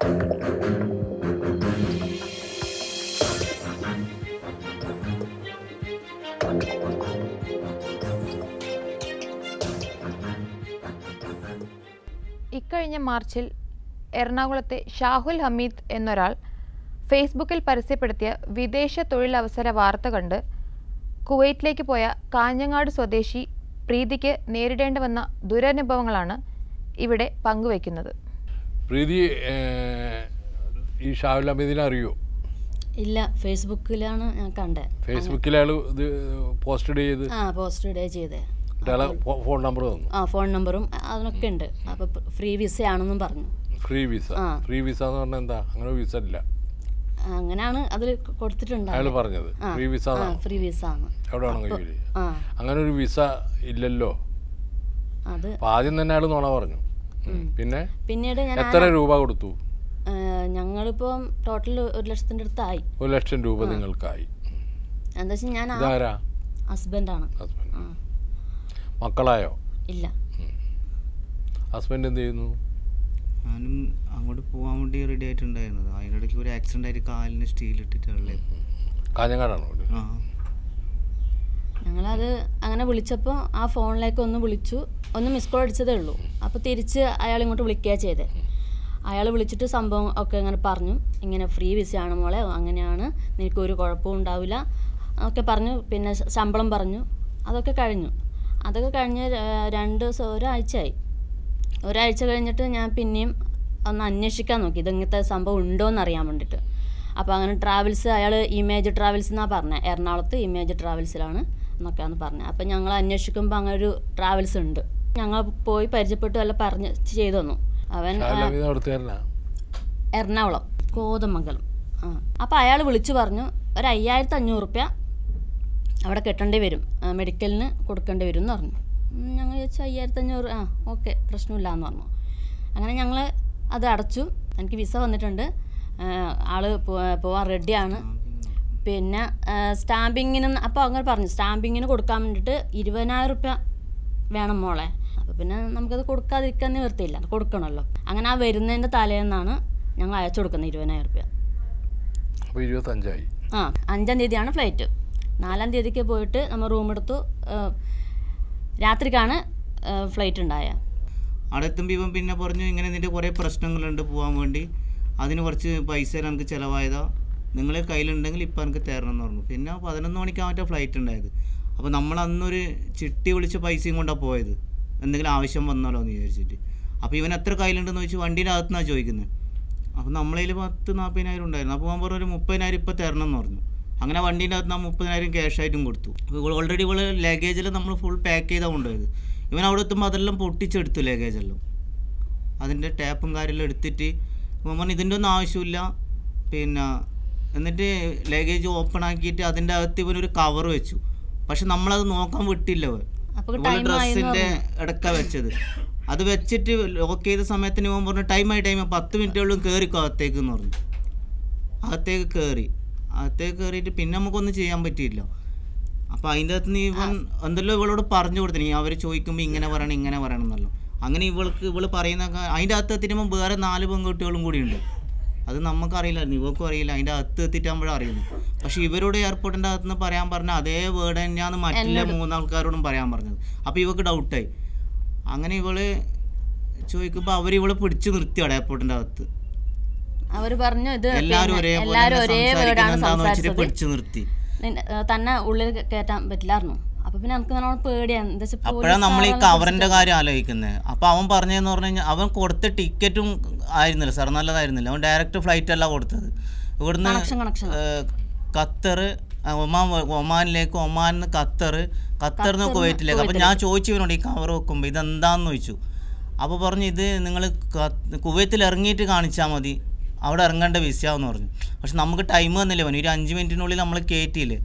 ഇക്കഴിഞ്ഞ മാർച്ചിൽ എറണാകുളത്തെ ഷാഹുൽ ഹമീദ് എന്നൊരാൾ ഫേസ്ബുക്കിൽ പരസ്യപ്പെടുത്തിയ വിദേശ തൊഴിലവസര വാർത്ത കണ്ട് കുവൈറ്റിലേക്ക് പോയ കാഞ്ഞങ്ങാട് സ്വദേശി പ്രീതിക്ക് നേരിടേണ്ടി വന്ന ദുരനുഭവങ്ങളാണ് ഇവിടെ പങ്കുവയ്ക്കുന്നത് പ്രീതി ഏഹ്, ഈ ഷാഹുൽ അമീദിനെ അറിയോ ഇല്ല ഫേസ്ബുക്കിലാണ് ഞാൻ കണ്ടത് ഫേസ്ബുക്കിൽ അയാൾ ഇത് പോസ്റ്റ് ചെയ്ത് ആ പോസ്റ്റ് ഇടേ ചെയ്തേ അയാളെ ഫോൺ നമ്പർ തന്നു ആ ഫോൺ നമ്പറും അതിനൊക്കെ ഉണ്ട് അപ്പോൾ ഫ്രീ വിസ ആണെന്നും പറഞ്ഞു ഫ്രീ വിസ ആ. ഫ്രീ വിസ എന്ന് പറഞ്ഞാൽ എന്താ അങ്ങനെ വിസ ഇല്ല അങ്ങനെയാണ് അതിൽ കൊടുത്തിട്ടുണ്ട് അയാൾ പറഞ്ഞത് ആ, ഫ്രീ വിസ ആ എന്നാണ് ഫ്രീ വിസ ആണ് എവിടെ വേണമെങ്കിൽ ജോലി ചെയ്യാം. ആ അങ്ങനെ ഒരു വിസ ഇല്ലല്ലോ അത് അപ്പൊ ആദ്യം തന്നെ അയാൾ നുണ പറഞ്ഞു പിന്നെ പിന്നീട് ഞാൻ എത്ര രൂപ കൊടുത്തു ആ, ഞങ്ങളിപ്പം ടോട്ടൽ ഒരു ലക്ഷത്തിൻ്റെ അടുത്തായി ഒരു ലക്ഷം രൂപ നിങ്ങൾക്കായി എന്താ വെച്ചാൽ ഞാൻ ആ ഇതാരാ ഹസ്ബൻഡാണ് ഹസ്ബൻഡ് ആ മക്കളായോ ഇല്ല ഹസ്ബൻഡ് എന്ത് ചെയ്യുന്നു ഞാനും അങ്ങോട്ട് പോകാൻ വേണ്ടി റെഡി ആയിട്ടുണ്ടായിരുന്നത് അതിനിടയ്ക്ക് ഒരു ആക്സിഡന്റ് ആയിട്ട് കാലിന് സ്റ്റീൽ ഇട്ടിട്ടുള്ളത് കാഞ്ഞങ്ങാടാണോ വീട്? ആ ഞങ്ങളത് അങ്ങനെ വിളിച്ചപ്പോൾ ആ ഫോണിലേക്ക് ഒന്ന് വിളിച്ചു ഒന്ന് മിസ് കോൾ അടിച്ചതേ ഉള്ളൂ അപ്പോൾ തിരിച്ച് അയാൾ ഇങ്ങോട്ട് വിളിക്കുക ചെയ്തേ അയാൾ വിളിച്ചിട്ട് സംഭവം ഒക്കെ ഇങ്ങനെ പറഞ്ഞു ഇങ്ങനെ ഫ്രീ വിസയാണ് മോളെ അങ്ങനെയാണ് നിനക്കൊരു കുഴപ്പവും ഉണ്ടാവില്ല ഒക്കെ പറഞ്ഞു പിന്നെ ശ- ശമ്പളം പറഞ്ഞു അതൊക്കെ കഴിഞ്ഞു അതൊക്കെ കഴിഞ്ഞ് ര- രണ്ട് ദിവസം ഒരാഴ്ചയായി ഒരാഴ്ച കഴിഞ്ഞിട്ട് ഞാൻ പിന്നെയും ഒന്ന് അന്വേഷിക്കാൻ നോക്കി ഇതങ്ങനത്തെ സംഭവം ഉണ്ടോ എന്ന് അറിയാൻ വേണ്ടിയിട്ട് അപ്പോൾ അങ്ങനെ ട്രാവൽസ് അയാൾ ഇമേജ് ട്രാവൽസ് എന്നാണ് പറഞ്ഞത് എറണാകുളത്ത് ഇമേജ് ട്രാവൽസിലാണ് എന്നൊക്കെയാണ് പറഞ്ഞത് അപ്പോൾ ഞങ്ങൾ അന്വേഷിക്കുമ്പോൾ അങ്ങനെ ഒരു ട്രാവൽസ് ഉണ്ട് ഞങ്ങൾ പോയി പരിചയപ്പെട്ടു അല്ല പറഞ്ഞ് ചെയ്തു തന്നു അവൻ ആ, ഷാഹുൽ അമീദ് അവിടുത്തെ തന്നെ എറണാകുളം കോതമംഗലം ആ അപ്പോൾ അയാൾ വിളിച്ചു പറഞ്ഞു ഒരു അയ്യായിരത്തി അഞ്ഞൂറ് റുപ്യ അവിടെ കെട്ടേണ്ടി വരും ആ, മെഡിക്കലിന് കൊടുക്കേണ്ടി വരും എന്ന് പറഞ്ഞു ഉം, ഞങ്ങൾ ചോദിച്ചു അയ്യായിരത്തി അഞ്ഞൂറ് ആ ഓക്കെ പ്രശ്നമില്ല എന്ന് പറഞ്ഞു അങ്ങനെ ഞങ്ങൾ അത് അടച്ചു എനിക്ക് വിസ വന്നിട്ടുണ്ട് ആ, ആള് പോ- പോവാൻ റെഡിയാണ് പിന്നെ സ്റ്റാമ്പിങ്ങിന് അപ്പോൾ അങ്ങനെ പറഞ്ഞു സ്റ്റാമ്പിങ്ങിന് കൊടുക്കാൻ വേണ്ടിയിട്ട് ഇരുപതിനായിരം റുപ്യ വേണം മോളെ അപ്പോൾ പിന്നെ നമുക്കത് കൊടുക്കാതിരിക്കാൻ നിവൃത്തിയില്ല അത് കൊടുക്കണമല്ലോ അങ്ങനെ ആ വരുന്നതിൻ്റെ തലേന്നാണ് ഞങ്ങൾ അയച്ചു കൊടുക്കുന്നത് ഇരുപതിനായിരം റുപ്യ അപ്പോൾ ഇരുപത്തഞ്ചായി ആ അഞ്ചാം തീയതിയാണ് ഫ്ലൈറ്റ് നാലാം തീയതിക്ക് പോയിട്ട് നമ്മൾ റൂം എടുത്തു ആ, രാത്രിക്കാണ് ഫ്ലൈറ്റ് ഉണ്ടായത് അവിടെ എത്തുമ്പോൾ ഇവൻ പിന്നെ പറഞ്ഞു ഇങ്ങനെ നിന്റെ കുറേ പ്രശ്നങ്ങളുണ്ട് പോകാൻ വേണ്ടി അതിന് കുറച്ച് പൈസ എനിക്ക് ചിലവായതാ നിങ്ങളെ കയ്യിലുണ്ടെങ്കിൽ ഇപ്പം എനിക്ക് തരണം എന്ന് പറഞ്ഞു പിന്നെ പതിനൊന്ന് മണിക്കാണ് മറ്റേ ഫ്ലൈറ്റ് ഉണ്ടായത് അപ്പോൾ നമ്മൾ അന്നൊരു ചിട്ടി വിളിച്ച പൈസയും കൊണ്ടാണ് പോയത് എന്തെങ്കിലും ആവശ്യം വന്നാലോ എന്ന് വിചാരിച്ചിട്ട് അപ്പോൾ ഇവൻ എത്ര കയ്യിലുണ്ടെന്ന് ചോദിച്ചു വണ്ടീൻ്റെ അകത്തുനിന്നാണ് ചോദിക്കുന്നത് അപ്പോൾ നമ്മളതിൽ പത്ത് നാൽപ്പതിനായിരം ഉണ്ടായിരുന്നു അപ്പോൾ അവൻ പറഞ്ഞു ഒരു മുപ്പതിനായിരം ഇപ്പോൾ തരണം എന്ന് പറഞ്ഞു അങ്ങനെ വണ്ടീൻ്റെ അകത്ത് ആ മുപ്പതിനായിരം ക്യാഷ് ആയിട്ടും കൊടുത്തു അപ്പോൾ ഓൾറെഡി ഇവള് ലഗേജിൽ നമ്മൾ ഫുൾ പാക്ക് ചെയ്താണ് കൊണ്ടുപോയത് ഇവൻ അവിടെ എത്തുമ്പോൾ അതെല്ലാം പൊട്ടിച്ചെടുത്തു ലഗേജെല്ലാം അതിൻ്റെ ടാപ്പും കാര്യമെല്ലാം എടുത്തിട്ട് ഇവൻ പറഞ്ഞു ഇതിൻ്റെ ഒന്നും ആവശ്യമില്ല പിന്നെ എന്നിട്ട് ലഗേജ് ഓപ്പൺ ആക്കിയിട്ട് അതിൻ്റെ അകത്ത് ഇവനൊരു കവർ വെച്ചു പക്ഷെ നമ്മളത് നോക്കാൻ വിട്ടില്ല അവൻ അപ്പോൾ ഇവള് ടൈം ആയി എന്ന് ഡ്രസ്സിൻ്റെ ഇടക്ക വെച്ചത് അത് വെച്ചിട്ട് ലോക്ക് ചെയ്ത സമയത്തിന് ഇവൻ പറഞ്ഞു ടൈമായി ടൈം പത്ത് മിനിറ്റുള്ളും കയറിക്കോ അകത്തേക്ക് എന്ന് പറഞ്ഞു അകത്തേക്ക് കയറി അകത്തേക്ക് കയറിയിട്ട് പിന്നെ നമുക്കൊന്നും ചെയ്യാൻ പറ്റിയില്ല അപ്പോൾ അതിൻ്റെ അകത്ത് നീ ഇവൻ എന്തെല്ലോ ഇവളോട് പറഞ്ഞു കൊടുത്തു നീ അവർ ചോദിക്കുമ്പോൾ ഇങ്ങനെ പറയണം ഇങ്ങനെ പറയണം എന്നല്ലോ അങ്ങനെ ഇവൾക്ക് ഇവള് പറയുന്ന കാ- അതിൻ്റെ അകത്ത് എത്തിക്കുമ്പോൾ വേറെ നാല് പെൺകുട്ടികളും കൂടി ഉണ്ട് അത് നമുക്കറിയില്ലായിരുന്നു ഇവൾക്കും അറിയില്ല അതിൻ്റെ അകത്ത് എത്തിയിട്ടാകുമ്പോഴാണ് അറിയുന്നത് പക്ഷേ ഇവരോട് എയർപോർട്ടിൻ്റെ അകത്ത് നിന്ന് പറയാൻ പറഞ്ഞ അതേ വേർഡ് തന്നെയാണ് മറ്റുള്ള മൂന്നാൾക്കാരോടും പറയാൻ പറഞ്ഞത് അപ്പോൾ ഇവൾക്ക് ഡൗട്ടായി അങ്ങനെ ഇവള് ചോദിക്കുമ്പോൾ അവർ ഇവളെ പിടിച്ചു നിർത്തി അവിടെ എയർപോർട്ടിൻ്റെ അകത്ത് അവർ പറഞ്ഞു ഇത് എല്ലാവരും പിന്നെ ഒരേപോലെ എല്ലാവരും തന്നെ ഒരേ സംസാരിക്കുന്നത് വേർഡാണ് എന്താന്ന് വെച്ചിട്ട് സംസാരിച്ചത് പിടിച്ചു നിർത്തി നിന്നെ- ആ, തന്നെ ഉള്ളിൽ കയറ്റാൻ പറ്റില്ലായിരുന്നു അപ്പോൾ പിന്നെ നമുക്ക് നല്ലോണം പേടിയാണ് എന്താ വെച്ചാൽ അപ്പോഴാണ് നമ്മൾ ഈ കവറിന്റെ കാര്യം ആലോചിക്കുന്നത് അപ്പൊ അവൻ പറഞ്ഞതെന്ന് പറഞ്ഞു കഴിഞ്ഞാൽ അവൻ കൊടുത്ത ടിക്കറ്റും ആയിരുന്നില്ല സാർ നല്ലതായിരുന്നില്ല അവൻ ഡയറക്റ്റ് ഫ്ലൈറ്റ് അല്ല കൊടുത്തത് ഇവിടുന്ന് കണക്ഷൻ കണക്ഷൻ ഏഹ്, ഖത്തർ ആ, ഒമാൻ ഒമാനിലേക്ക് ഒമാനിൽ നിന്ന് ഖത്തർ ഖത്തറിൽ നിന്ന് കുവൈറ്റിലേക്ക് അപ്പം ഞാൻ ചോദിച്ചു ഇവനോട് ഈ കവർ വെക്കുമ്പോൾ ഇതെന്താന്ന് ചോദിച്ചു അപ്പോൾ പറഞ്ഞു ഇത് നിങ്ങൾ കുവൈത്തിൽ ഇറങ്ങിയിട്ട് കാണിച്ചാൽ മതി അവിടെ ഇറങ്ങേണ്ട വിസയാന്ന് പറഞ്ഞു പക്ഷെ നമുക്ക് ടൈം തന്നില്ല അവന് ഒരു അഞ്ച് മിനിറ്റിനുള്ളിൽ നമ്മൾ കയറ്റിയില്ലേ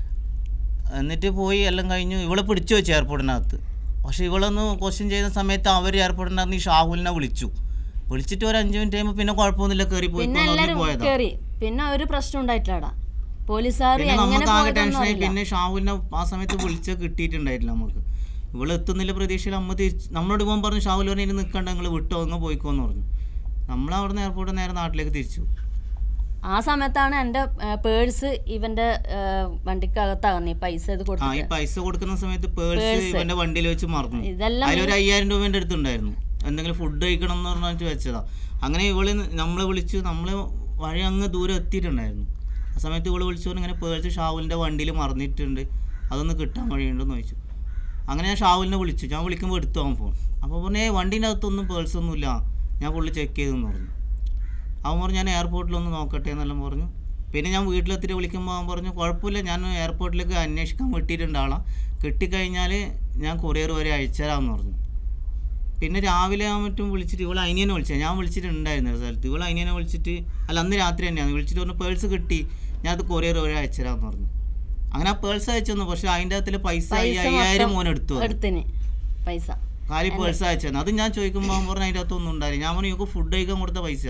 എന്നിട്ട് പോയി എല്ലാം കഴിഞ്ഞു ഇവളെ പിടിച്ചു വെച്ചു എയർപോർട്ടിനകത്ത് പക്ഷെ ഇവളൊന്ന് ക്വസ്റ്റ്യൻ ചെയ്യുന്ന സമയത്ത് അവർ എയർപോർട്ടിനകത്ത് ഈ ഷാഹുലിനെ വിളിച്ചു വിളിച്ചിട്ട് ഒരു അഞ്ച് മിനിറ്റ് കഴിയുമ്പോൾ പിന്നെ കുഴപ്പമൊന്നുമില്ല കയറി പോയി പിന്നെ എല്ലാവരും പോയതാ കയറി പിന്നെ ഒരു പ്രശ്നം ഉണ്ടായിട്ടില്ലടാ പോലീസുകാർ പിന്നെ എങ്ങനെ നമുക്ക് ആകെ പോയതെന്ന് ടെൻഷനായി അറിയില്ല പിന്നെ ഷാഹുലിനെ ആ സമയത്ത് വിളിച്ച് കിട്ടിയിട്ടുണ്ടായിട്ടില്ല നമുക്ക് ഇവള് എത്തുന്നില്ല പ്രതീക്ഷയിൽ അമ്മ തിരിച്ച് നമ്മളോട് പോകാൻ പറഞ്ഞു ഷാഹുൽ പറഞ്ഞു ഇനി നിൽക്കണ്ട നിങ്ങൾ വിട്ടോ അങ്ങ് പോയിക്കോന്ന് പറഞ്ഞു നമ്മൾ അവിടുന്ന് എയർപോർട്ടിൽ നേരെ നാട്ടിലേക്ക് തിരിച്ചു ആ സമയത്താണ് എൻ്റെ പേഴ്സ് ഇവൻ്റെ വണ്ടിക്കകത്താകുന്നത് ഈ പൈസ ഇത് ആ ഈ കൊടുത്തിട്ട് പൈസ കൊടുക്കുന്ന സമയത്ത് പേഴ്സ് ഇവന്റെ വണ്ടിയിൽ വെച്ച് മറന്നു ഇതെല്ലാം അതിലൊരു അയ്യായിരം രൂപ എൻ്റെ അടുത്തുണ്ടായിരുന്നു എന്തെങ്കിലും ഫുഡ് കഴിക്കണം എന്ന് പറഞ്ഞിട്ട് വെച്ചതാ അങ്ങനെ ഇവള് നമ്മളെ വിളിച്ചു നമ്മളെ വഴി അങ്ങ് ദൂരം എത്തിയിട്ടുണ്ടായിരുന്നു ആ സമയത്ത് ഇവള് വിളിച്ചു പറഞ്ഞു ഇങ്ങനെ പേഴ്സ് ഷാവുലിൻ്റെ വണ്ടിയിൽ മറന്നിട്ടുണ്ട് അതൊന്ന് കിട്ടാൻ വഴിയുണ്ടെന്ന് ചോദിച്ചു അങ്ങനെ ഞാൻ ഷാവുലിനെ വിളിച്ചു ഞാൻ വിളിക്കുമ്പോൾ എടുത്തു അവൻ ഫോൺ അപ്പോൾ പറഞ്ഞേ വണ്ടീൻ്റെ അകത്തൊന്നും പേഴ്സ് ഒന്നും ഇല്ല ഞാൻ ഫുള്ള് ചെക്ക് ചെയ്തെന്ന് പറഞ്ഞു അവൻ പറഞ്ഞു ഞാൻ എയർപോർട്ടിലൊന്ന് നോക്കട്ടെ എന്നെല്ലാം പറഞ്ഞു പിന്നെ ഞാൻ വീട്ടിലെത്തിയിട്ട് വിളിക്കുമ്പോൾ അവൻ പറഞ്ഞു കുഴപ്പമില്ല ഞാൻ എയർപോർട്ടിലേക്ക് അന്വേഷിക്കാൻ വിട്ടിട്ടുണ്ട് ആളാ കിട്ടിക്കഴിഞ്ഞാൽ ഞാൻ കൊറിയർ വരെ അയച്ചുതരാമെന്ന് പറഞ്ഞു പിന്നെ രാവിലെ ആകുമ്പോഴറ്റും വിളിച്ചിട്ട് ഇവൾ അനിയനെ വിളിച്ചത് ഞാൻ വിളിച്ചിട്ടുണ്ടായിരുന്നു ഒരു സ്ഥലത്ത് ഇവൾ അനിയനെ വിളിച്ചിട്ട് അല്ല അന്ന് രാത്രി തന്നെയാണ് വിളിച്ചിട്ട് പറഞ്ഞു പേഴ്സ് കിട്ടി ഞാൻ അത് കൊറിയർ വരെ അയച്ചുതരാമെന്ന് പറഞ്ഞു അങ്ങനെ ആ പേഴ്സ് അയച്ചു തന്നു പക്ഷേ അതിൻ്റെ അകത്തിൽ പൈസ പൈസ അയ്യായിരം മൊത്തം മോൻ എടുത്തു വന്നു. എടുത്തിന് പൈസ കാലി പേഴ്സ് അയച്ചു അത് ഞാൻ ചോദിക്കുമ്പോൾ അവൻ പറഞ്ഞു അതിൻ്റെ അകത്തൊന്നും ഉണ്ടായില്ല ഞാൻ പറഞ്ഞു ഇവർക്ക് ഫുഡ് കഴിക്കാൻ കൊടുത്ത പൈസ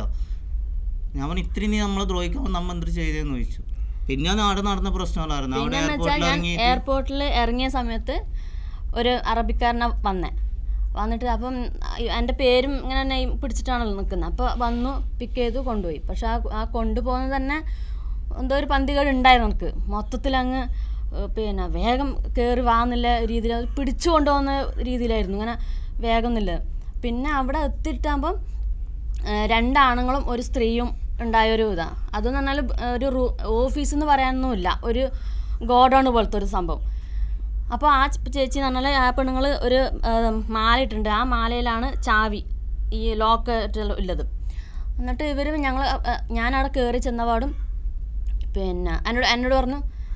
ഞാൻ പറഞ്ഞു ഇത്രയും നീ നമ്മളെ ദ്രോഹിക്കുമ്പോൾ നമ്മൾ എന്ത് ചെയ്തതെന്ന് ചോദിച്ചു പിന്നെ നാട് നടന്ന പ്രശ്നങ്ങളായിരുന്നു അവിടെ പിന്നെന്ന് വെച്ചാൽ എയർപോർട്ടിൽ ഞാൻ ഇറങ്ങിയിട്ട് എയർപോർട്ടിൽ ഇറങ്ങിയ സമയത്ത് ഒരു അറബിക്കാരനെ വന്നേ വന്നിട്ട് അപ്പം എൻ്റെ പേരും ഇങ്ങനെ നെയിം പിടിച്ചിട്ടാണല്ലോ നിൽക്കുന്നത് അപ്പോൾ വന്നു പിക്ക് ചെയ്തു കൊണ്ടുപോയി പക്ഷെ ആ ആ കൊണ്ടുപോകുന്നത് തന്നെ എന്തോ ഒരു പന്തികേട് ഉണ്ടായിരുന്നു എനിക്ക് മൊത്തത്തിൽ അങ്ങ് ഏഹ് പിന്നെ വേഗം കയറി വാന്നില്ല രീതിയിൽ അത് പിടിച്ചു കൊണ്ടുപോകുന്ന രീതിയിലായിരുന്നു ഇങ്ങനെ വേഗം എന്നില്ല പിന്നെ അവിടെ എത്തിയിട്ടാകുമ്പം ഏഹ് രണ്ടാണുങ്ങളും ഒരു സ്ത്രീയും ഉണ്ടായൊരു ഇതാണ് അതെന്ന് പറഞ്ഞാൽ ഒരു റൂ ഓഫീസ് എന്ന് പറയാനൊന്നുമില്ല ഒരു ഗോഡൗൺ പോലത്തെ ഒരു സംഭവം അപ്പോൾ ആ ച- ചേച്ചി എന്ന് പറഞ്ഞാൽ ആ പെണ്ണുങ്ങൾ ഒരു ഏഹ്, മാല ഇട്ടിട്ടുണ്ട് ആ മാലയിലാണ് ചാവി ഈ ലോക്ക് ഉള്ളത് എന്നിട്ട് ഇവർ ഞങ്ങൾ ഞാനവിടെ കയറി ചെന്നപാടും പിന്നെ എന്നോട് എന്നോട് പറഞ്ഞു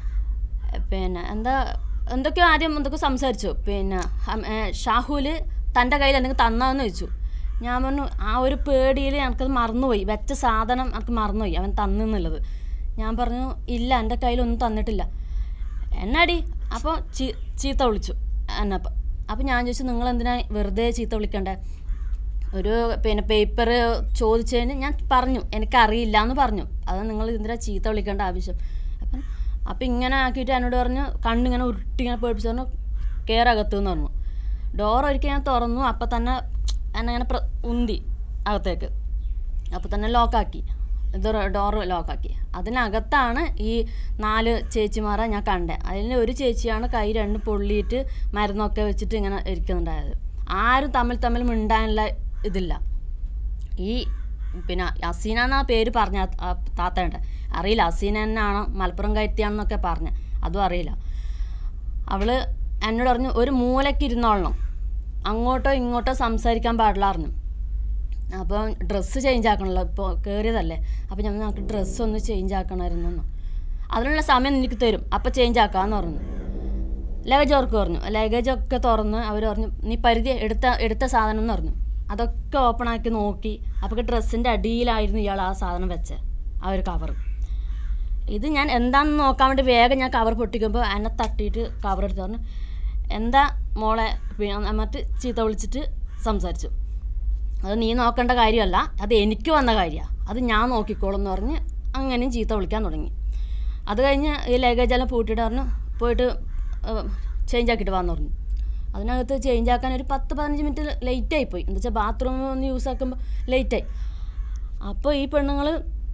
പിന്നെ എന്താ എന്തൊക്കെയോ ആദ്യം എന്തൊക്കെ സംസാരിച്ചു പിന്നെ ഹം- ഏ, ഷാഹുൽ തൻ്റെ കയ്യിൽ എന്തെങ്കിലും തന്നാന്ന് ചോദിച്ചു ഞാൻ പറഞ്ഞു ആ ഒരു പേടിയിൽ എനിക്കത് മറന്നുപോയി വെച്ച സാധനം എനിക്ക് മറന്നുപോയി അവൻ തന്നെന്നുള്ളത് ഞാൻ പറഞ്ഞു ഇല്ല എൻ്റെ കയ്യിലൊന്നും തന്നിട്ടില്ല എന്നാടി അപ്പോൾ ചീ ചീത്ത വിളിച്ചു എന്നപ്പം അപ്പം ഞാൻ ചോദിച്ചു നിങ്ങൾ എന്തിനാ വെറുതെ ചീത്ത വിളിക്കണ്ടേ ഒരു പിന്നെ പേപ്പർ ചോദിച്ചതിന് ഞാൻ പറഞ്ഞു എനിക്കറിയില്ല എന്ന് പറഞ്ഞു അത് നിങ്ങൾ എന്തിനാ ചീത്ത വിളിക്കേണ്ട ആവശ്യം അപ്പം അപ്പം ഇങ്ങനെ ആക്കിയിട്ട് എന്നോട് പറഞ്ഞു കണ്ണിങ്ങനെ ഉരുട്ടി ഇങ്ങനെ പേടിപ്പിച്ച് പറഞ്ഞു കയറകത്തു എന്ന് പറഞ്ഞു ഡോർ ഒരിക്കൽ ഞാൻ തുറന്നു അപ്പം തന്നെ എന്നെ ഇങ്ങനെ പ്ര ഉന്തി അകത്തേക്ക് അപ്പോൾ തന്നെ ലോക്കാക്കി ഇത് ഡോറ് ലോക്കാക്കി അതിനകത്താണ് ഈ നാല് ചേച്ചിമാരെ ഞാൻ കണ്ടത് അതിൽ ഒരു ചേച്ചിയാണ് കൈ രണ്ട് പൊള്ളിയിട്ട് മരുന്നൊക്കെ വെച്ചിട്ട് ഇങ്ങനെ ഇരിക്കുന്നുണ്ടായത് ആരും തമ്മിൽ തമ്മിൽ മിണ്ടാനുള്ള ഇതില്ല ഈ പിന്നെ അസീന എന്നാ പേര് പറഞ്ഞ ആ താത്തേണ്ട അറിയില്ല അസീന തന്നെയാണോ മലപ്പുറം കയറ്റിയാണെന്നൊക്കെ പറഞ്ഞ അതും അറിയില്ല അവള് എന്നോട് പറഞ്ഞു ഒരു മൂലയ്ക്ക് ഇരുന്നോളണം അങ്ങോട്ടോ ഇങ്ങോട്ടോ സംസാരിക്കാൻ പാടില്ല പറഞ്ഞു അപ്പം ഡ്രസ്സ് ചേഞ്ച് ആക്കണമല്ലോ ഇപ്പോൾ കയറിയതല്ലേ അപ്പം ഞാൻ നമുക്ക് ഡ്രസ്സ് ഒന്ന് ചേഞ്ച് ആക്കണമായിരുന്നു എന്ന്. അതിനുള്ള സമയം എനിക്ക് തരും അപ്പം ചേഞ്ച് ആക്കാമെന്ന് പറഞ്ഞു ലഗേജ് അവർക്ക് പറഞ്ഞു ലഗേജ് ഒക്കെ തുറന്ന് അവർ പറഞ്ഞു നീ പരിധി എടുത്ത എടുത്ത സാധനം എന്ന് പറഞ്ഞു അതൊക്കെ ഓപ്പൺ ആക്കി നോക്കി അപ്പോൾ ഡ്രസ്സിൻ്റെ അടിയിലായിരുന്നു ഇയാൾ ആ സാധനം വെച്ചത് ആ ഒരു കവർ ഇത് ഞാൻ എന്താണെന്ന് നോക്കാൻ വേണ്ടി വേഗം ഞാൻ കവർ പൊട്ടിക്കുമ്പോൾ എന്നെ തട്ടിയിട്ട് കവർ എടുത്ത് പറഞ്ഞു എന്താ മോളെ പിന്നെ മറ്റ് ചീത്ത വിളിച്ചിട്ട് സംസാരിച്ചു അത് നീ നോക്കേണ്ട കാര്യമല്ല അത് എനിക്ക് വന്ന കാര്യമാണ് അത് ഞാൻ നോക്കിക്കോളും എന്ന് പറഞ്ഞ് അങ്ങനെയും ചീത്ത വിളിക്കാൻ തുടങ്ങി അത് കഴിഞ്ഞ് ഈ ലഗേജ് എല്ലാം പൂട്ടിയിട്ട് പറഞ്ഞു പോയിട്ട് ചേഞ്ച് ആക്കിയിട്ട് വന്നു പറഞ്ഞു അതിനകത്ത് ചേഞ്ച് ആക്കാൻ ഒരു പത്ത് പതിനഞ്ച് മിനിറ്റ് ലേറ്റായി പോയി എന്താ വെച്ചാൽ ബാത്റൂം ഒന്ന് യൂസ് ആക്കുമ്പോൾ ലേറ്റായി അപ്പോൾ ഈ പെണ്ണുങ്ങൾ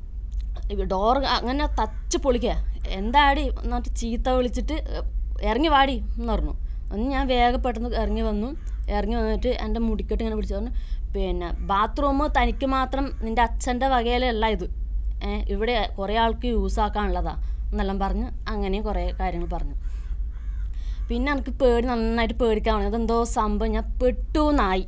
ഡോർ അങ്ങനെ തച്ച് പൊളിക്കുക എന്താടി എന്നിട്ട് ചീത്ത വിളിച്ചിട്ട് ഇറങ്ങി വാടി എന്ന് പറഞ്ഞു ഒന്ന് ഞാൻ വേഗം പെട്ടെന്ന് ഇറങ്ങി വന്നു ഇറങ്ങി വന്നിട്ട് എൻ്റെ മുടിക്കെട്ട് ഇങ്ങനെ പിടിച്ചു പറഞ്ഞു പിന്നെ ബാത്റൂം തനിക്ക് മാത്രം നിൻ്റെ അച്ഛൻ്റെ വകയിലല്ല ഇത് ഏ, ഇവിടെ കുറേ ആൾക്ക് യൂസ് ആക്കാനുള്ളതാ എന്നെല്ലാം പറഞ്ഞ് അങ്ങനെയും കുറേ കാര്യങ്ങൾ പറഞ്ഞു പിന്നെ എനിക്ക് പേടി നന്നായിട്ട് പേടിക്കാൻ തുടങ്ങി അതെന്തോ സംഭവം ഞാൻ പെട്ടു നായി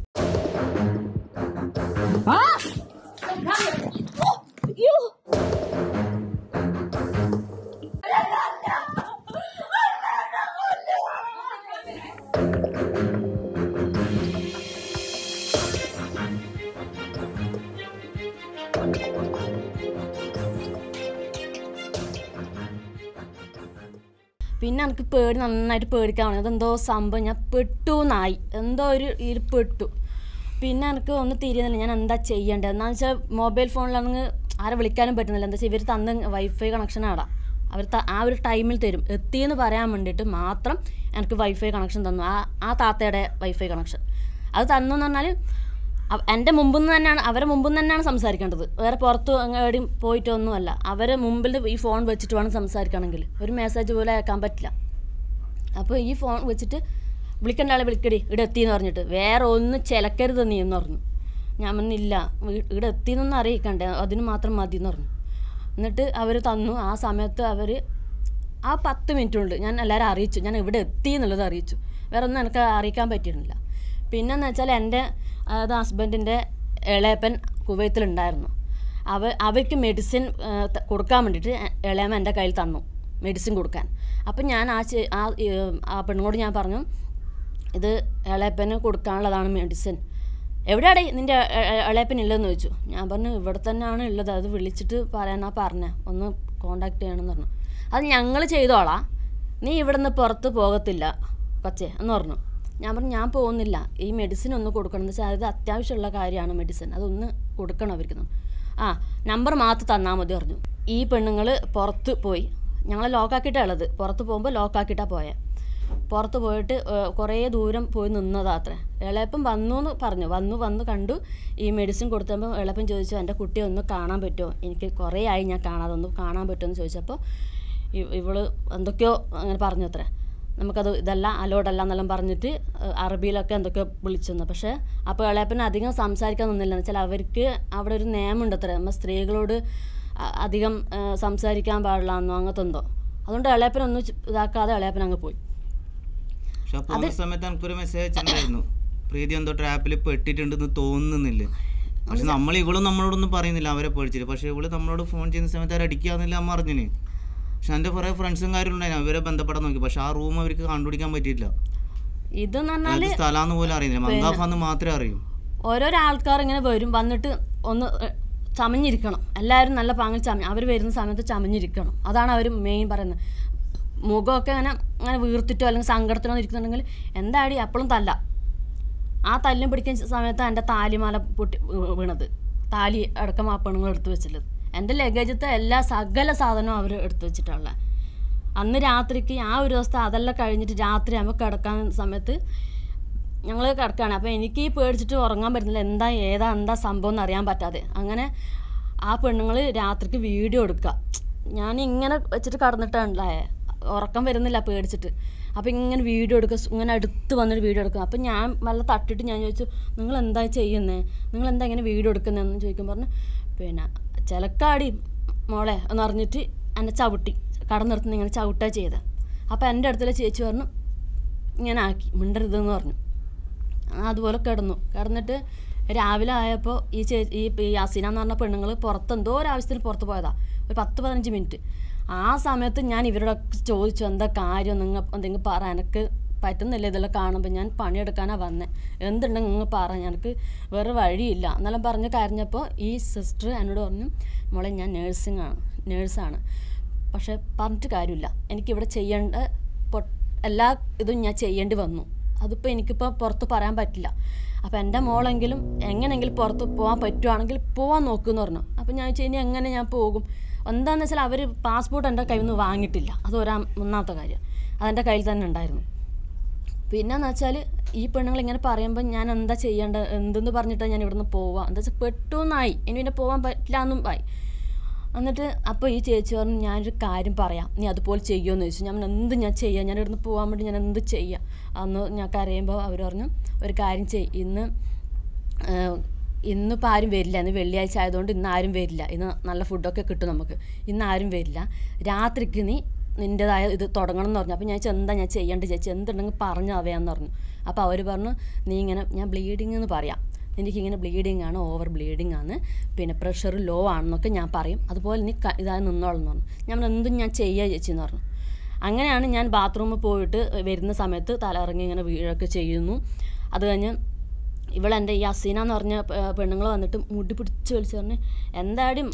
പിന്നെ എനിക്ക് പേടി നന്നായിട്ട് പേടിക്കാൻ തുടങ്ങി അതെന്തോ സംഭവം ഞാൻ പെട്ടു നായി എന്തോ ഒരു ഇതിൽ പെട്ടു പിന്നെ എനിക്ക് ഒന്നും തിരിയുന്നില്ല ഞാൻ എന്താ ചെയ്യേണ്ടത് എന്താണെന്ന് വെച്ചാൽ മൊബൈൽ ഫോണിലാണെങ്കിൽ ആരെ വിളിക്കാനും പറ്റുന്നില്ല എന്താ വെച്ചാൽ ഇവർ തന്ന വൈഫൈ കണക്ഷൻ ആടാ അവർ ത- ആ ഒരു ടൈമിൽ തരും എത്തിയെന്ന് പറയാൻ വേണ്ടിയിട്ട് മാത്രം എനിക്ക് വൈഫൈ കണക്ഷൻ തന്നു ആ ആ താത്തയുടെ വൈഫൈ കണക്ഷൻ അത് തന്നു എന്ന് പറഞ്ഞാൽ അവ- എൻ്റെ മുമ്പിൽ നിന്ന് തന്നെയാണ് അവരെ മുമ്പിൽ നിന്ന് തന്നെയാണ് സംസാരിക്കേണ്ടത് വേറെ പുറത്ത് എവിടെയും പോയിട്ടൊന്നുമല്ല അവരെ മുമ്പിൽ ഈ ഫോൺ വെച്ചിട്ട് വേണം സംസാരിക്കണമെങ്കിൽ ഒരു മെസ്സേജ് പോലും അയക്കാൻ പറ്റില്ല അപ്പോൾ ഈ ഫോൺ വെച്ചിട്ട് വിളിക്കേണ്ട ആളെ വിളിക്കടി ഇവിടെ എത്തിയെന്ന് പറഞ്ഞിട്ട് വേറെ ഒന്നും ചിലക്കരുത് നീ എന്ന് പറഞ്ഞു ഞാൻ പറഞ്ഞില്ല വീ- ഇവിടെ എത്തിയെന്നൊന്നും അറിയിക്കണ്ടേ അതിന് മാത്രം മതി എന്ന് പറഞ്ഞു എന്നിട്ട് അവർ തന്നു ആ സമയത്ത് അവർ ആ പത്ത് മിനിറ്റ് കൊണ്ട് ഞാൻ എല്ലാവരും അറിയിച്ചു ഞാൻ ഇവിടെ എത്തി എന്നുള്ളത് അറിയിച്ചു വേറെ ഒന്നും എനിക്ക് അറിയിക്കാൻ പറ്റിയിരുന്നില്ല പിന്നെന്ന് വെച്ചാൽ എൻ്റെ അതായത് ഹസ്ബൻഡിൻ്റെ ഇളയപ്പൻ കുവൈത്തിലുണ്ടായിരുന്നു അവ അവയ്ക്ക് മെഡിസിൻ കൊടുക്കാൻ വേണ്ടിയിട്ട് ഇളയമ്മ എൻ്റെ കയ്യിൽ തന്നു മെഡിസിൻ കൊടുക്കാൻ അപ്പം ഞാൻ ആ ചെ- ആ ഏഹ്, ആ പെണ്ണുങ്ങളോട് ഞാൻ പറഞ്ഞു ഇത് ഇളയപ്പന് കൊടുക്കാനുള്ളതാണ് മെഡിസിൻ എവിടെയാടേ നിൻ്റെ ഇളയപ്പൻ ഇല്ലെന്ന് ചോദിച്ചു ഞാൻ പറഞ്ഞു ഇവിടെ തന്നെയാണ് ഉള്ളത് അത് വിളിച്ചിട്ട് പറയാനാ പറഞ്ഞേ ഒന്ന് കോണ്ടാക്ട് ചെയ്യണമെന്ന് പറഞ്ഞു അത് ഞങ്ങൾ ചെയ്തോളാം നീ ഇവിടെ നിന്ന് പുറത്ത് പോകത്തില്ല കൊച്ചേ എന്ന് പറഞ്ഞു ഞാൻ പറഞ്ഞു ഞാൻ പോകുന്നില്ല ഈ മെഡിസിൻ ഒന്ന് കൊടുക്കണം എന്ന് വെച്ചാൽ അത് അത്യാവശ്യമുള്ള കാര്യമാണ് മെഡിസിൻ അതൊന്ന് കൊടുക്കണം അവർക്ക് എന്ന്. ആ നമ്പർ മാത്രം തന്നാൽ മതി പറഞ്ഞു ഈ പെണ്ണുങ്ങൾ പുറത്ത് പോയി ഞങ്ങൾ ലോക്കാക്കിയിട്ടാണ് ഉള്ളത് പുറത്ത് പോകുമ്പോൾ ലോക്കാക്കിയിട്ടാണ് പോയത് പുറത്ത് പോയിട്ട് ഏഹ്, കുറേ ദൂരം പോയി നിന്നതാ അത്ര ഇളയപ്പം വന്നു എന്ന് പറഞ്ഞു വന്നു വന്ന് കണ്ടു ഈ മെഡിസിൻ കൊടുത്തപ്പോൾ ഇളയപ്പം ചോദിച്ചു എൻ്റെ കുട്ടിയെ ഒന്ന് കാണാൻ പറ്റുമോ എനിക്ക് കുറേ ആയി ഞാൻ കാണാതെ ഒന്ന് കാണാൻ പറ്റുമോ എന്ന് ചോദിച്ചപ്പോൾ ഇ- ഇവള് എന്തൊക്കെയോ അങ്ങനെ പറഞ്ഞു അത്ര നമുക്കത് ഇതല്ല അലോഡല്ല എന്നെല്ലാം പറഞ്ഞിട്ട് ഏഹ്, അറബിയിലൊക്കെ എന്തൊക്കെയോ വിളിച്ചെന്ന് പക്ഷേ അപ്പോൾ ഇളയപ്പന് അധികം സംസാരിക്കാൻ നിന്നില്ല എന്ന് വെച്ചാൽ അവർക്ക് അവിടെ ഒരു നിയമമുണ്ട് അത്ര നമ്മൾ സ്ത്രീകളോട് അ- അധികം ഏഹ്, സംസാരിക്കാൻ പാടില്ല എന്നോ അങ്ങനത്തെ എന്തോ അതുകൊണ്ട് ഇളയപ്പനൊന്നും ചി- ഇതാക്കാതെ ഇളയപ്പൻ അങ്ങ് പോയി പക്ഷെ ആ പോകുന്ന സമയത്ത് എനിക്കൊരു മെസ്സേജ് ഉണ്ടായിരുന്നു പ്രീതി എന്തോ ട്രാപ്പിൽ പെട്ടിട്ടുണ്ടെന്ന് തോന്നുന്നില്ല പക്ഷെ നമ്മൾ ഇവളും നമ്മളോടൊന്നും പറയുന്നില്ല അവരെ പേടിച്ചിട്ട് പക്ഷെ ഇവള് നമ്മളോട് ഫോൺ ചെയ്യുന്ന സമയത്ത് അവർ അടിക്കാന്നില്ല അമ്മ അറിഞ്ഞിന് പക്ഷെ എൻ്റെ കുറേ ഫ്രണ്ട്സും കാര്യം ഉണ്ടായിരുന്നു അവരെ ബന്ധപ്പെടാൻ നോക്കി പക്ഷെ ആ റൂം അവർക്ക് കണ്ടുപിടിക്കാൻ പറ്റിയില്ല ഇതെന്ന് പറഞ്ഞാൽ ഏത് സ്ഥലമാണെന്ന് പോലും അറിയുന്നില്ല മങ്കാഫാന്ന് മാത്രമേ അറിയൂ ഓരോരോ ആൾക്കാർ ഇങ്ങനെ വരും വന്നിട്ട് ഒന്ന് ഏഹ്, ചമഞ്ഞിരിക്കണം എല്ലാവരും നല്ല പാങ്ങിൽ ചമ അവർ വരുന്ന സമയത്ത് ചമഞ്ഞിരിക്കണം അതാണ് അവർ മെയിൻ പറയുന്നത് മുഖമൊക്കെ അങ്ങനെ അങ്ങനെ വീർത്തിട്ടോ അല്ലെങ്കിൽ സങ്കടത്തിനോ ഇരിക്കുന്നുണ്ടെങ്കിൽ എന്താടി അപ്പോഴും തല്ല ആ തല്ലും പിടിക്കുന്ന സമയത്ത് എൻ്റെ താലിമാല പൊട്ടി വീ- വീണത് താലി അടക്കം ആ പെണ്ണുങ്ങൾ എടുത്തു വെച്ചിട്ടുള്ളത് എൻ്റെ ലഗേജത്തെ എല്ലാ സകല സാധനവും അവർ എടുത്തു വെച്ചിട്ടുള്ള അന്ന് രാത്രിക്ക് ആ ഒരു ദിവസത്തെ അതെല്ലാം കഴിഞ്ഞിട്ട് രാത്രി ആകുമ്പോൾ കിടക്കാൻ സമയത്ത് ഞങ്ങൾ കിടക്കുകയാണ് അപ്പോൾ എനിക്ക് ഈ പേടിച്ചിട്ട് ഉറങ്ങാൻ പറ്റുന്നില്ല എന്താ ഏതാ എന്താ സംഭവം എന്ന് അറിയാൻ പറ്റാതെ അങ്ങനെ ആ പെണ്ണുങ്ങൾ രാത്രിക്ക് വീഡിയോ എടുക്കുക ഞാൻ ഇങ്ങനെ വെച്ചിട്ട് കടന്നിട്ടുണ്ടായേ ഉറക്കം വരുന്നില്ല പേടിച്ചിട്ട് അപ്പോൾ ഇങ്ങനെ വീഡിയോ എടുക്കുക സ് ഇങ്ങനെ അടുത്ത് വന്നിട്ട് വീഡിയോ എടുക്കുക അപ്പോൾ ഞാൻ വല്ല തട്ടിട്ട് ഞാൻ ചോദിച്ചു നിങ്ങൾ എന്താ ചെയ്യുന്നത് നിങ്ങൾ എന്താ ഇങ്ങനെ വീഡിയോ എടുക്കുന്നതെന്ന് ചോദിക്കുമ്പോൾ പറഞ്ഞു പിന്നെ ചിലക്കാടി മോളെ എന്ന് പറഞ്ഞിട്ട് എന്നെ ചവിട്ടി കടന്നിടത്തുനിന്ന് ഇങ്ങനെ ചവിട്ടുക ചെയ്തത് അപ്പോൾ എൻ്റെ അടുത്തുള്ള ചേച്ചി പറഞ്ഞു ഇങ്ങനെ ആക്കി മിണ്ടരുതെന്ന് പറഞ്ഞു ആ, അതുപോലെ കിടന്നു കിടന്നിട്ട് രാവിലെ ആയപ്പോൾ ഈ ചേ ഈ ഈ അസീന എന്ന് പറഞ്ഞ പെണ്ണുങ്ങൾ പുറത്ത് എന്തോ ഒരു ആവശ്യത്തിന് പുറത്ത് പോയതാ ഒരു പത്ത് പതിനഞ്ച് മിനിറ്റ് ആ സമയത്ത് ഞാൻ ഇവരോടൊക്കെ ചോദിച്ചു എന്താ കാര്യം നിങ്ങൾ എന്തെങ്കിലും പറ എനിക്ക് പറ്റുന്നില്ല ഇതെല്ലാം കാണുമ്പോൾ ഞാൻ പണിയെടുക്കാനാണ് വന്നത് എന്തുണ്ടെങ്കിൽ നിങ്ങൾ പറ എനിക്ക് വേറെ വഴിയില്ല എന്നെല്ലാം പറഞ്ഞ് കരഞ്ഞപ്പോൾ ഈ സിസ്റ്റർ എന്നോട് പറഞ്ഞു മോളെ ഞാൻ നേഴ്സിംഗ് ആണ് നേഴ്സാണ് പക്ഷേ പറഞ്ഞിട്ട് കാര്യമില്ല എനിക്കിവിടെ ചെയ്യേണ്ട പൊ- എല്ലാ ഇതും ഞാൻ ചെയ്യേണ്ടി വന്നു അതിപ്പോൾ എനിക്കിപ്പോൾ പുറത്ത് പറയാൻ പറ്റില്ല അപ്പോൾ എൻ്റെ മോളെങ്കിലും എങ്ങനെയെങ്കിലും പുറത്ത് പോകാൻ പറ്റുവാണെങ്കിൽ പോകാൻ നോക്കുമെന്ന് പറഞ്ഞു അപ്പോൾ ഞാൻ ചോദിച്ചു ഇനി എങ്ങനെ ഞാൻ പോകും എന്താണെന്ന് വെച്ചാൽ അവർ പാസ്പോർട്ട് എൻ്റെ കയ്യിൽ നിന്ന് വാങ്ങിയിട്ടില്ല അത് ഒരാ ഒന്നാമത്തെ കാര്യം അതെൻ്റെ കയ്യിൽ തന്നെ ഉണ്ടായിരുന്നു പിന്നെന്ന് വെച്ചാൽ ഈ പെണ്ണുങ്ങൾ ഇങ്ങനെ പറയുമ്പോൾ ഞാൻ എന്താ ചെയ്യേണ്ടത് എന്തെന്ന് പറഞ്ഞിട്ടാണ് ഞാൻ ഇവിടുന്ന് പോവാം എന്താ വെച്ചാൽ പെട്ടുന്നായി ഇനി പിന്നെ പോകാൻ പറ്റില്ല എന്നും ആയി എന്നിട്ട് അപ്പോൾ ഈ ചേച്ചി പറഞ്ഞു ഞാനൊരു കാര്യം പറയാം നീ അതുപോലെ ചെയ്യുമെന്ന് ചോദിച്ചു ഞാൻ പറഞ്ഞു, എന്ത് ഞാൻ ചെയ്യാം ഞാൻ ഇവിടുന്ന് പോകാൻ വേണ്ടി ഞാൻ എന്ത് ചെയ്യാം അന്ന് ഞാൻ കരയുമ്പോൾ അവർ പറഞ്ഞു ഒരു കാര്യം ചെയ് ഇന്ന് ഏഹ്, ഇന്നിപ്പോൾ ആരും വരില്ല ഇന്ന് വെള്ളിയാഴ്ച ആയതുകൊണ്ട് ഇന്ന് ആരും വരില്ല ഇന്ന് നല്ല ഫുഡൊക്കെ കിട്ടും നമുക്ക് ഇന്ന് ആരും വരില്ല രാത്രിക്ക് നീ നിൻ്റെതായ ഇത് തുടങ്ങണം എന്ന് പറഞ്ഞു അപ്പോൾ ഞാൻ ചോദിച്ചു എന്താ ഞാൻ ചെയ്യേണ്ടത് ചേച്ചി എന്തുണ്ടെങ്കിൽ പറഞ്ഞു അവയാന്ന് പറഞ്ഞു അപ്പോൾ അവർ പറഞ്ഞു നീ ഇങ്ങനെ ഞാൻ ബ്ലീഡിങ് എന്ന് പറയാം എനിക്കിങ്ങനെ ബ്ലീഡിങ് ആണ് ഓവർ ബ്ലീഡിങ് ആണ് പിന്നെ പ്രഷർ ലോ ആണെന്നൊക്കെ ഞാൻ പറയും അതുപോലെ നീ ക- ഇതായി നിന്നോളെന്ന് പറഞ്ഞു ഞാൻ പറഞ്ഞു, എന്തും ഞാൻ ചെയ്യുക ചേച്ചി എന്ന് പറഞ്ഞു അങ്ങനെയാണ് ഞാൻ ബാത്റൂമിൽ പോയിട്ട് വരുന്ന സമയത്ത് തലയിറങ്ങി ഇങ്ങനെ വീഴൊക്കെ ചെയ്യുന്നു അത് കഴിഞ്ഞ് ഇവളെൻ്റെ ഈ അസീന എന്ന് പറഞ്ഞ പെണ്ണുങ്ങൾ വന്നിട്ട് മുടി പിടിച്ച് വലിച്ച് പറഞ്ഞ് എന്താടി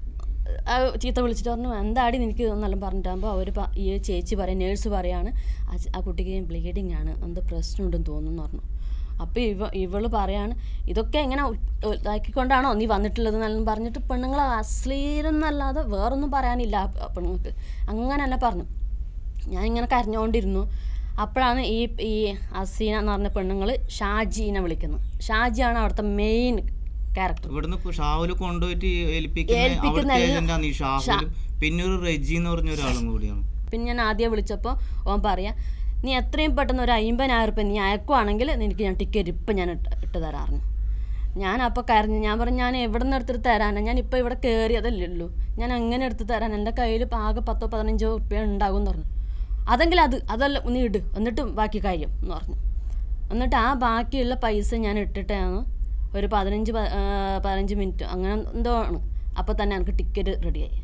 ആ ചീത്ത വിളിച്ചിട്ട് പറഞ്ഞു എന്താടി നിനക്ക് എന്നെല്ലാം പറഞ്ഞിട്ടാകുമ്പോൾ അവർ ഈ ചേച്ചി പറയും നേഴ്സ് പറയാണ് "ആ ച- ആ കുട്ടിക്ക് ബ്ലീഡിങ് ആണ് എന്ത് പ്രശ്നമുണ്ടെന്ന് തോന്നുന്നു പറഞ്ഞു അപ്പോൾ ഇവ ഇവള് പറയാണ് ഇതൊക്കെ എങ്ങനെ ഉ- ഇതാക്കിക്കൊണ്ടാണോ നീ വന്നിട്ടുള്ളത് എന്നെല്ലാം പറഞ്ഞിട്ട് പെണ്ണുങ്ങൾ അശ്ലീലെന്നല്ലാതെ വേറൊന്നും പറയാനില്ല ആ പെണ്ണുങ്ങൾക്ക് അങ്ങനെ തന്നെ പറഞ്ഞു ഞാൻ ഇങ്ങനെ കരഞ്ഞുകൊണ്ടിരുന്നു അപ്പോഴാണ് ഈ ഈ അസീന എന്ന് പറഞ്ഞ പെണ്ണുങ്ങൾ ഷാജീനെ വിളിക്കുന്നത് ഷാജിയാണ് അവിടുത്തെ മെയിൻ ക്യാരക്ടർ ഇവിടുന്ന് ഇപ്പൊ ഷാവുല് കൊണ്ടുപോയിട്ട് ഏൽപ്പിക്കുന്ന ഏൽപ്പിക്കുന്ന അവിടുത്തെ എല്ലാ- ഏജന്റാണ് ഈ ഷാഹുലും പിന്നെ ഒരു റെജി എന്ന് പറഞ്ഞ ഒരാളും കൂടിയാണ് പിന്നെ ഞാൻ ആദ്യം വിളിച്ചപ്പോൾ ഓൻ പറയാ നീ എത്രയും പെട്ടെന്ന് ഒരു അമ്പതിനായിരം റുപ്യ നീ അയക്കുവാണെങ്കിൽ നിനക്ക് ഞാൻ ടിക്കറ്റ് ഇപ്പം ഞാൻ ഇട്ട് ഇട്ട് തരാറുണ്ട് ഞാൻ അപ്പോൾ കരഞ്ഞു ഞാൻ പറഞ്ഞു ഞാൻ എവിടെ നിന്ന് എടുത്തിട്ട് തരാനാ ഞാൻ ഇപ്പോൾ ഇവിടെ കയറിയതല്ലേ ഉള്ളൂ ഞാൻ എങ്ങനെ എടുത്ത് തരാൻ എൻ്റെ കയ്യിൽ ഇപ്പം ആകെ പത്തോ പതിനഞ്ചോ റുപ്യ ഉണ്ടാകും എന്ന് പറഞ്ഞു അതെങ്കിൽ അത് അതല്ല നീ ഇട് എന്നിട്ട് ബാക്കി കാര്യം എന്ന് പറഞ്ഞു എന്നിട്ട് ആ ബാക്കിയുള്ള പൈസ ഞാൻ ഇട്ടിട്ടാണ് ഒരു പതിനഞ്ച് പ- ആ, പതിനഞ്ച് മിനിറ്റ് അങ്ങനെ എന്തോ ആണ് അപ്പോൾ തന്നെ എനിക്ക് ടിക്കറ്റ് റെഡിയായി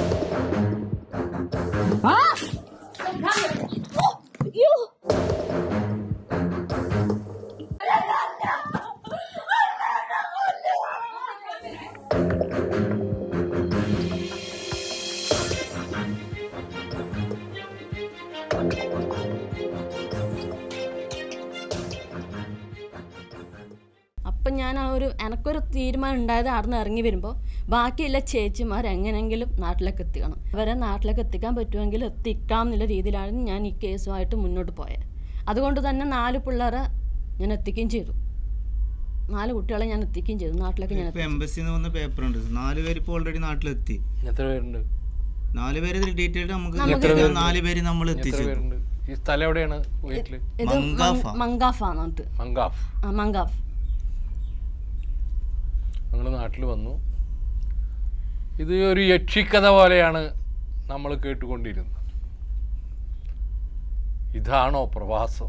അപ്പം ഞാൻ ആ ഒരു എനക്കൊരു തീരുമാനം ഉണ്ടായത് അവിടെ നിന്ന് ഇറങ്ങി വരുമ്പോൾ ബാക്കിയുള്ള ചേച്ചിമാർ എങ്ങനെയെങ്കിലും നാട്ടിലേക്ക് എത്തിക്കണം അവരെ നാട്ടിലേക്ക് എത്തിക്കാൻ പറ്റുമെങ്കിൽ എത്തിക്കാം എന്നുള്ള രീതിയിലാണ് ഞാൻ ഈ കേസുമായിട്ട് മുന്നോട്ട് പോയത് അതുകൊണ്ട് തന്നെ നാല് പിള്ളേരെ ഞാൻ എത്തിക്കുകയും ചെയ്തു നാല് കുട്ടികളെ ഞാൻ എത്തിക്കുകയും ചെയ്തു നാട്ടിലേക്ക് ഞാൻ ഇപ്പൊ എംബസിന്ന് വന്ന പേപ്പർ ഉണ്ട് നാല് പേര് ഇപ്പൊ ഓൾറെഡി നാട്ടിലെത്തി എത്ര പേരുണ്ട് നാല് പേര് ഡീറ്റെയിൽ നമുക്ക് നമുക്ക് കിട്ടിയത് നാല് പേര് നമ്മൾ എത്ര എത്തിച്ചു പേരുണ്ട് ഈ സ്ഥലം എവിടെയാണ് വീട്ടില് ഇത് മങ്കാഫ. മങ്കാഫാണ് എന്നിട്ട് മങ്കാഫ് ആ മങ്കാഫ് ഞങ്ങൾ നാട്ടിൽ വന്നു ഇത് ഒരു യക്ഷിക്കഥ പോലെയാണ് നമ്മൾ കേട്ടുകൊണ്ടിരുന്നത് ഇതാണോ പ്രവാസം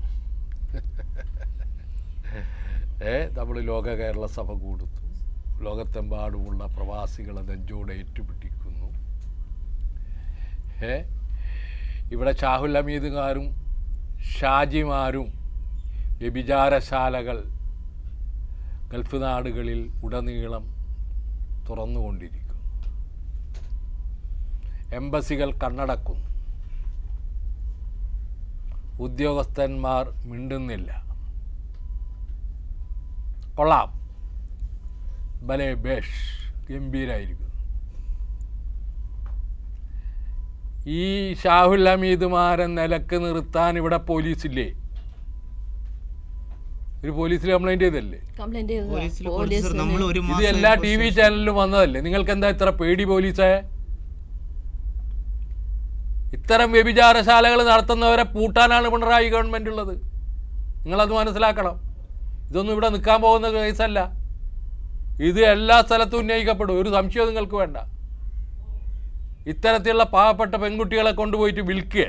ഏ നമ്മൾ ലോക കേരള സഭ കൂടുന്നു ലോകത്തെമ്പാടുമുള്ള പ്രവാസികളെ നെഞ്ചോടെ ഏറ്റുപിടിക്കുന്നു ഏ ഇവിടെ ഷാഹുൽ അമീദുകാരും ഷാജിമാരും വ്യഭിചാരശാലകൾ ഗൾഫ് നാടുകളിൽ ഉടനീളം തുറന്നുകൊണ്ടിരിക്കുന്നു എംബസികൾ കണ്ണടക്കുന്നു ഉദ്യോഗസ്ഥന്മാർ മിണ്ടുന്നില്ല കൊള്ളാം ബലേ ബേഷ് ഗംഭീരായിരിക്കുന്നു ഈ ഷാഹുൽ ഹമീദുമാരെ നിലക്ക് നിർത്താൻ ഇവിടെ പോലീസില്ലേ ഒരു പോലീസിൽ കംപ്ലൈൻറ്റ് ചെയ്തല്ലേ കംപ്ലൈൻറ്റ് ചെയ്തത് പോലീസിൽ പോലീസ് നമ്മൾ ഒരു ഇത് മാസം എല്ലാ ടി വി ചാനലിലും വന്നതല്ലേ നിങ്ങൾക്ക് എന്താ ഇത്ര പേടി പോലീസേ ഇത്തരം വ്യഭിചാരശാലകൾ നടത്തുന്നവരെ പൂട്ടാനാണ് പിണറായി ഗവൺമെൻറ് ഉള്ളത് നിങ്ങളത് മനസ്സിലാക്കണം ഇതൊന്നും ഇവിടെ നിൽക്കാൻ പോകുന്ന കേസല്ല ഇത് എല്ലാ സ്ഥലത്തും ഉന്നയിക്കപ്പെടും ഒരു സംശയവും നിങ്ങൾക്ക് വേണ്ട ഇത്തരത്തിലുള്ള പാവപ്പെട്ട പെൺകുട്ടികളെ കൊണ്ടുപോയിട്ട് വിൽക്കുക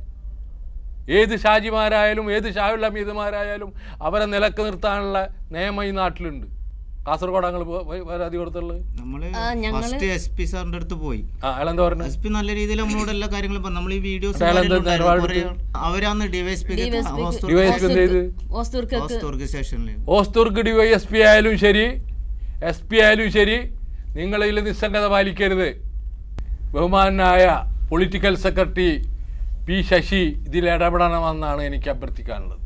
ഏത് ഷാജിമാരായാലും ഏത് ഷാഹുൽ ഹമീദുമാരായാലും അവരെ നിലക്ക് നിർത്താനുള്ള നിയമം ഈ നാട്ടിലുണ്ട് കാസർഗോഡ് ഞങ്ങൾ പരാതി കൊടുത്തുള്ളത് നമ്മള് ആ, ഞങ്ങള് ഫസ്റ്റ് എസ് പി സാറിന്റെ അടുത്ത് പോയി ആ അയാളെന്താ പറഞ്ഞത് എസ് പി നല്ല രീതിയിൽ നമ്മളോട് എല്ലാ കാര്യങ്ങളും പറഞ്ഞു നമ്മൾ ഈ വീഡിയോസ് അയാൾ എന്താ നിലപാട് അവരാന്ന് ഡിവൈഎസ്പി ഡിവൈഎസ്പി എന്ത് ചെയ്ത് ഓസ്തൂർക്കൊക്കെ ഓർഗനൈസേഷനിൽ ഓസ്തൂർക്ക് ഡി വൈ എസ് പി ആയാലും ശരി എസ് പി ആയാലും ശരി നിങ്ങളിതിൽ നിസ്സംഗത പാലിക്കരുത് ബഹുമാനായ പൊളിറ്റിക്കൽ സെക്രട്ടറി പി ശശി ഇതിൽ ഇടപെടണമെന്നാണ് എനിക്ക് അഭ്യർത്ഥിക്കാനുള്ളത്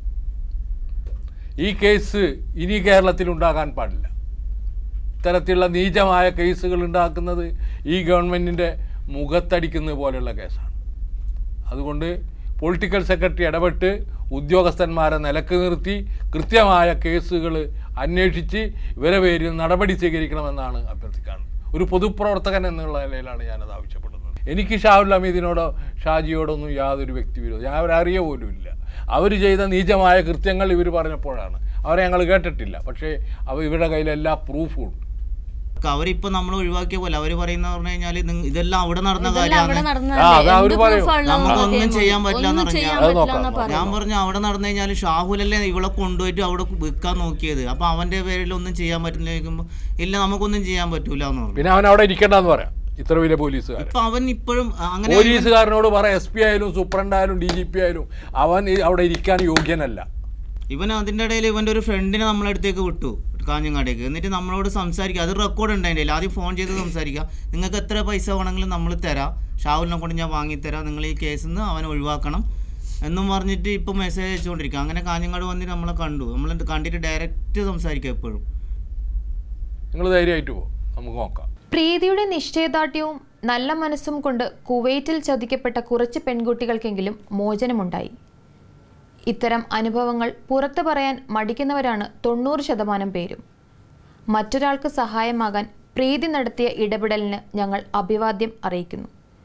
ഈ കേസ് ഇനി കേരളത്തിൽ ഉണ്ടാകാൻ പാടില്ല ഇത്തരത്തിലുള്ള നീചമായ കേസുകൾ ഉണ്ടാക്കുന്നത് ഈ ഗവൺമെൻറ്റിൻ്റെ മുഖത്തടിക്കുന്നത് പോലെയുള്ള കേസാണ് അതുകൊണ്ട് പൊളിറ്റിക്കൽ സെക്രട്ടറി ഇടപെട്ട് ഉദ്യോഗസ്ഥന്മാരെ നിലക്ക് നിർത്തി കൃത്യമായ കേസുകൾ അന്വേഷിച്ച് ഇവരെ പേരിൽ നടപടി സ്വീകരിക്കണമെന്നാണ് അഭ്യർത്ഥിക്കാനുള്ളത് ഒരു പൊതുപ്രവർത്തകൻ എന്നുള്ള നിലയിലാണ് ഞാനത് ആവശ്യപ്പെടുന്നത് എനിക്ക് ഷാഹുൽ ഹമീദിനോടോ ഷാജിയോടൊന്നും യാതൊരു വ്യക്തിവിരോധം ഞാൻ അവരെ അറിയ പോലുമില്ല അവർ ചെയ്ത നീചമായ കൃത്യങ്ങൾ ഇവർ പറഞ്ഞപ്പോഴാണ് അവരെ ഞങ്ങൾ കേട്ടിട്ടില്ല പക്ഷേ അവ ഇവരുടെ കയ്യിൽ എല്ലാ പ്രൂഫും ഉണ്ട് അവരിപ്പോ നമ്മൾ ഒഴിവാക്കിയ പോലെ അവര് പറയുന്ന പറഞ്ഞു കഴിഞ്ഞാല് നിങ്ങ- ഇതെല്ലാം അവിടെ നടന്ന ഇതെല്ലാം അവിടെ കാര്യമാണ് നടന്നതല്ലേ? ആ, അത് അവര് എന്ത് പറയും. proof ഉള്ളത് നമുക്കൊന്നും നമുക്ക് ചെയ്യാൻ പറ്റില്ല ഒന്നും എന്ന് ചെയ്യാൻ പറഞ്ഞാൽ. അത് പറ്റില്ല എന്നാ നോക്കാം. പറയുന്നത്. ഞാൻ പറഞ്ഞു അവിടെ നടന്നു കഴിഞ്ഞാൽ ഷാഹുലല്ലേ ഇവിടെ കൊണ്ടുപോയിട്ട് അവിടെ വിൽക്കാൻ നോക്കിയത് അപ്പൊ അവന്റെ പേരിൽ ഒന്നും ചെയ്യാൻ പറ്റില്ല ചോദിക്കുമ്പോ ഇല്ല നമുക്കൊന്നും ചെയ്യാൻ പറ്റൂല എന്ന് പറഞ്ഞു പിന്നെ അവൻ അവിടെ ഇരിക്കണ്ടെന്ന് പറയാം ഇത്ര വലിയ പോലീസുകാരൻ ഇപ്പൊ അവൻ ഇപ്പോഴും അങ്ങനെ പോലീസുകാരനോട് പറ എസ് പി ആയാലും സൂപ്രണ്ട് ആയാലും ഡി ജി പി ആയാലും അവൻ ഈ അവിടെ ഇരിക്കാൻ യോഗ്യനല്ല ഇവൻ അതിന്റെ ഇടയിൽ ഇവന്റെ ഒരു ഫ്രണ്ടിനെ നമ്മളടുത്തേക്ക് വിട്ടു കാഞ്ഞങ്ങാടേക്ക് എന്നിട്ട് നമ്മളോട് സംസാരിക്കുക അത് റെക്കോർഡ് ഉണ്ട് അതിൻ്റെ ആദ്യം ഫോൺ ചെയ്ത് സംസാരിക്കുക നിങ്ങൾക്ക് എത്ര പൈസ വേണമെങ്കിലും നമ്മൾ തരാം ഷാവുലിനെ കൊണ്ട് ഞാൻ വാങ്ങിത്തരാം നിങ്ങൾ ഈ കേസിൽ നിന്ന് അവനെ ഒഴിവാക്കണം എന്നും പറഞ്ഞിട്ട് ഇപ്പം മെസ്സേജ് അയച്ചുകൊണ്ടിരിക്കുക അങ്ങനെ കാഞ്ഞങ്ങാട് വന്നിട്ട് നമ്മളെ കണ്ടു നമ്മൾ കണ്ടിട്ട് ഡയറക്റ്റ് സംസാരിക്കുക എപ്പോഴും നിങ്ങൾ ധൈര്യമായിട്ട് പോകും നമുക്ക് നോക്കാം പ്രീതിയുടെ നിശ്ചയദാർഢ്യവും നല്ല മനസ്സും കൊണ്ട് കുവൈറ്റിൽ ചതിക്കപ്പെട്ട കുറച്ച് പെൺകുട്ടികൾക്കെങ്കിലും മോചനമുണ്ടായി ഇത്തരം അനുഭവങ്ങൾ പുറത്തു പറയാൻ മടിക്കുന്നവരാണ് തൊണ്ണൂറ് ശതമാനം പേരും മറ്റൊരാൾക്ക് സഹായമാകാൻ പ്രീതി നടത്തിയ ഇടപെടലിന് ഞങ്ങൾ അഭിവാദ്യം അറിയിക്കുന്നു